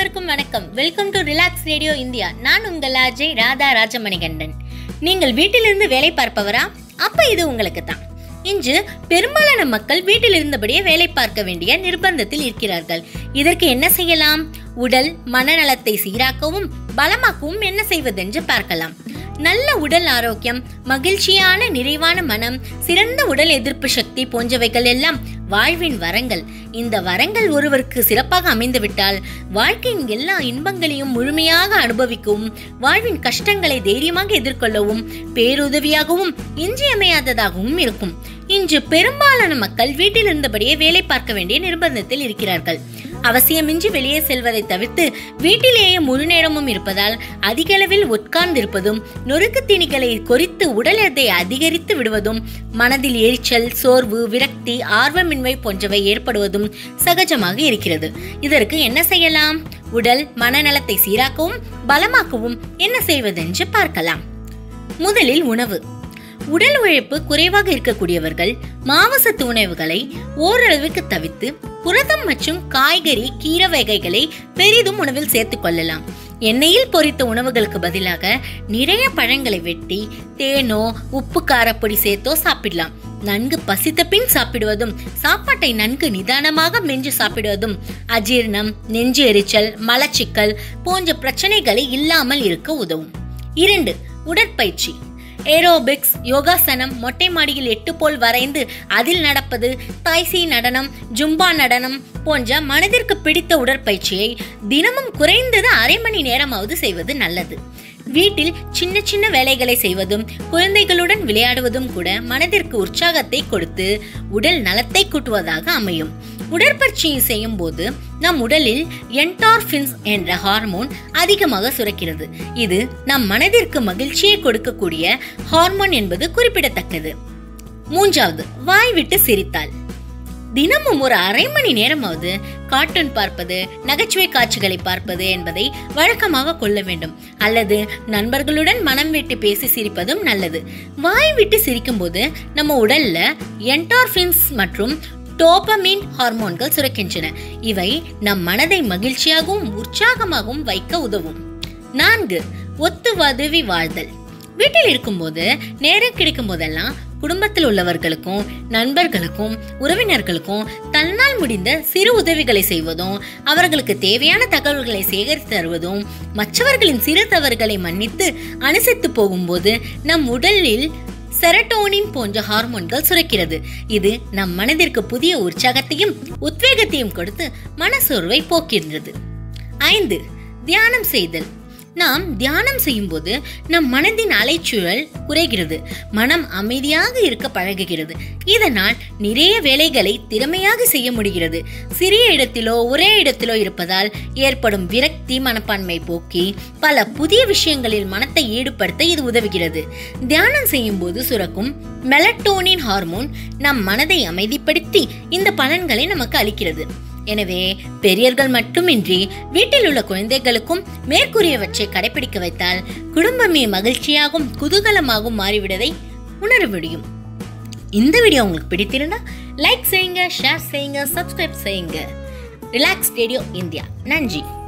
அனைவருக்கும் வணக்கம் welcome to relax radio India நான் உங்கள் அஜய் ராதா ராஜமணிகண்டன் நீங்கள் வீட்டிலிருந்து வேலை பார்ப்பவரா அப்ப இது உங்களுக்கு தான் இன்று பெரும்பாலான மக்கள் வீட்டில் இருந்தபடியே வேலை பார்க்க வேண்டிய நிர்பந்தத்தில் இருக்கிறார்கள் இதற்கு என்ன செய்யலாம் உடல் மனநலத்தை சீராக்கவும் பலமாக்கவும் என்ன செய்வதென்று பார்க்கலாம் நல்ல உடல் ஆரோக்கியம் மகிழ்ச்சியான நிறைவான மனம் சிறந்த உடல் எதிர்ப்பு சக்தி போன்றவைகள் எல்லாம் வாழ்வின் வரங்கள் இந்த வரங்கள் ஒருவருக்கு சிறப்பாக அமைந்துவிட்டால் வாழ்க்கையின் எல்லா இன்பங்களையும் முழுமையாக அனுபவிக்கவும் வாழ்வின் கஷ்டங்களை தைரியமாக எதிர்கொள்ளவும் பேருதவியாகவும் இன்றியமையாததாகவும் இருக்கும் இன்று பெரும்பாலான மக்கள் வீட்டில் இருந்தபடியே வேலை பார்க்க வேண்டிய நிர்பந்தத்தில் இருக்கிறார்கள் அவசியமின்றி வெளியே செல்வதை தவிர்த்து வீட்டிலேயே முழு நேரமும் இருப்பதால் அதிக அளவில் உட்கார்ந்திருப்பதும் நொறுக்கு தீனிகளை கொறித்து உடல் எடை அதிகரித்து விடுவதும் மனதில் எரிச்சல் சோர்வு விரக்தி ஆர்வமின்மை போன்றவை ஏற்படுவதும் சகஜமாக இருக்கிறது இதற்கு என்ன செய்யலாம் உடல் மனநலத்தை சீராக்கவும் பலமாக்கவும் என்ன செய்வதென்று பார்க்கலாம் முதலில் உணவு உடல் உழைப்பு குறைவாக இருக்கக்கூடியவர்கள் மாவசத்து உணவுகளை ஓரளவுக்கு தவிர்த்து புரதம் மற்றும் காய்கறி கீரை வகைகளை பெரிதும் உணவில் சேர்த்துக் கொள்ளலாம் எண்ணெயில் பொரித்த உணவுகளுக்கு பதிலாக நிறைய பழங்களை வெட்டி தேனோ உப்பு காரப்பொடி சேர்த்தோ சாப்பிடலாம் நன்கு பசித்த பின் சாப்பிடுவதும் சாப்பாட்டை நன்கு நிதானமாக மென்று சாப்பிடுவதும் அஜீர்ணம் நெஞ்சு எரிச்சல் மலச்சிக்கல் போன்ற பிரச்சனைகளை இல்லாமல் இருக்க உதவும் இரண்டு உடற்பயிற்சி ஏரோபிக்ஸ் யோகாசனம் மொட்டை மாடியில் எட்டு போல் வரைந்து அதில் நடப்பது தாய்சி நடனம் ஜும்பா நடனம் போன்ற மனதிற்கு பிடித்த உடற்பயிற்சியை தினமும் குறைந்தது அரை மணி நேரமாவது செய்வது நல்லது வீட்டில் சின்ன சின்ன வேலைகளை செய்வதும் குழந்தைகளுடன் விளையாடுவதும் கூட மனதிற்கு உற்சாகத்தை கொடுத்து உடல் நலத்தை கூட்டுவதாக அமையும் உடற்பயிற்சியை செய்யும் போது நம் உடலில் என்டார்பின்ஸ் என்ற ஹார்மோன் அதிகமாக சுரக்கிறது இது நம் மனதிற்கு மகிழ்ச்சியை கொடுக்கக்கூடிய ஹார்மோன் என்பது குறிப்பிடத்தக்கது மூன்றாவது வாய் விட்டு சிரித்தால் தினமும் ஒரு அரை மணி நேரமாவது கார்ட்டூன் பார்ப்பது நகைச்சுவை காட்சிகளை பார்ப்பது என்பதை வழக்கமாக கொள்ள வேண்டும் அல்லது நண்பர்களுடன் மனம் விட்டு பேசி சிரிப்பதும் நல்லது வாய் விட்டு சிரிக்கும் போது நம்ம உடல்ல என்டார்பின்ஸ் மற்றும் டோபமின் ஹார்மோன்கள் சுரக்கின்றன இவை நம் மனதை மகிழ்ச்சியாகவும் உற்சாகமாகவும் வைக்க உதவும் நான்கு ஒத்து உதவி வாழ்தல் வீட்டில் இருக்கும்போது நேரம் கிடைக்கும் போதெல்லாம் குடும்பத்தில் உள்ளவர்களுக்கும் நண்பர்களுக்கும் உறவினர்களுக்கும் தன்னால் முடிந்த சிறு உதவிகளை செய்வதும் அவர்களுக்கு தேவையான தகவல்களை சேகரித்து தருவதும் மற்றவர்களின் சிறு தவறுகளை மன்னித்து அனுசரித்து போகும்போது நம் உடலில் செரட்டோனின் போன்ற ஹார்மோன்கள் சுரக்கிறது இது நம் மனதிற்கு புதிய உற்சாகத்தையும் உத்வேகத்தையும் கொடுத்து மனசோர்வை போக்கின்றது ஐந்து தியானம் செய்தல் நாம் தியானம் செய்யும்போது நம் மனதின் அலைச்சூழல் குறைகிறது மனம் அமைதியாக இருக்க பழகுகிறது இதனால் நிறைய வேலைகளை திறமையாக செய்ய முடிகிறது சிறிய இடத்திலோ ஒரே இடத்திலோ இருப்பதால் ஏற்படும் விரக்தி மனப்பான்மை போக்கி பல புதிய விஷயங்களில் மனத்தை ஈடுபடுத்த இது உதவுகிறது தியானம் செய்யும் போது சுரக்கும் மெலட்டோனின் ஹார்மோன் நம் மனதை அமைதிப்படுத்தி இந்த பலன்களை நமக்கு அளிக்கிறது எனவே பெரியர்கள் மட்டுமின்றி வீட்டில் உள்ள குழந்தைகளுக்கும் மேற்கூறியவற்றை கடைபிடிக்க வைத்தால் குடும்பமே மகிழ்ச்சியாகவும் குதூகலமாகவும் மாறிவிடதை உணர முடியும் இந்த வீடியோ உங்களுக்கு பிடித்திருந்தா லைக் செய்யுங்க ஷேர் செய்யுங்க சப்ஸ்கிரைப் செய்யுங்க ரிலாக்ஸ் ரேடியோ இந்தியா நன்றி